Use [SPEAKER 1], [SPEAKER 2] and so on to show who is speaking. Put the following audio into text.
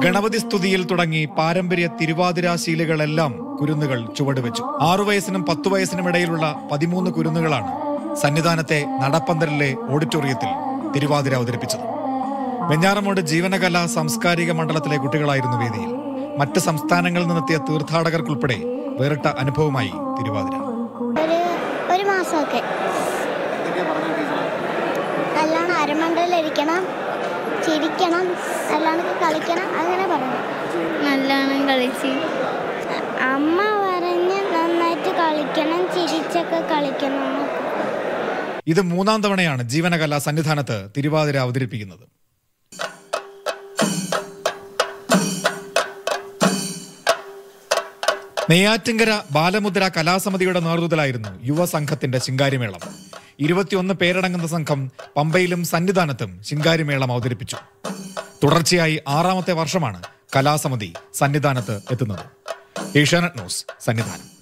[SPEAKER 1] ഗണപതി സ്തുതിയിൽ തുടങ്ങി പാരമ്പര്യ തിരുവാതിരാശീലുകളെല്ലാം കുരുന്നുകൾ ചുവടുവെച്ചു ആറു വയസ്സിനും പത്തു വയസ്സിനും ഇടയിലുള്ള പതിമൂന്ന് കുരുന്നുകളാണ് സന്നിധാനത്തെ നടപ്പന്തലിലെ ഓഡിറ്റോറിയത്തിൽ തിരുവാതിര അവതരിപ്പിച്ചത് വെഞ്ഞാറമൂട് ജീവനകല സാംസ്കാരിക മണ്ഡലത്തിലെ കുട്ടികളായിരുന്നു വേദിയിൽ മറ്റ് സംസ്ഥാനങ്ങളിൽ നിന്നെത്തിയ തീർത്ഥാടകർക്കുൾപ്പെടെ വേറിട്ട അനുഭവമായി തിരുവാതിര
[SPEAKER 2] ഒരു ഒരു മാസമൊക്കെ നല്ലോണം അരമണ്ടലിരിക്കണം ചിരിക്കണം നല്ലോണം കളിക്കണം അങ്ങനെ പറഞ്ഞു നല്ലോണം കളിച്ച് അമ്മ പറഞ്ഞ് നന്നായിട്ട് കളിക്കണം ചിരിച്ചൊക്കെ കളിക്കണം
[SPEAKER 1] ഇത് മൂന്നാം തവണയാണ് ജീവനകല സന്നിധാനത്ത് തിരുവാതിര അവതരിപ്പിക്കുന്നത് നെയ്യാറ്റിങ്കര ബാലമുദ്ര കലാസമിതിയുടെ നേതൃത്വത്തിലായിരുന്നു യുവസംഘത്തിന്റെ ശിങ്കാരിമേളം ഇരുപത്തിയൊന്ന് പേരടങ്ങുന്ന സംഘം പമ്പയിലും സന്നിധാനത്തും ശിങ്കാരിമേളം അവതരിപ്പിച്ചു തുടർച്ചയായി ആറാമത്തെ വർഷമാണ് കലാസമിതി സന്നിധാനത്ത് എത്തുന്നത് ഏഷ്യാനെറ്റ് ന്യൂസ് സന്നിധാനം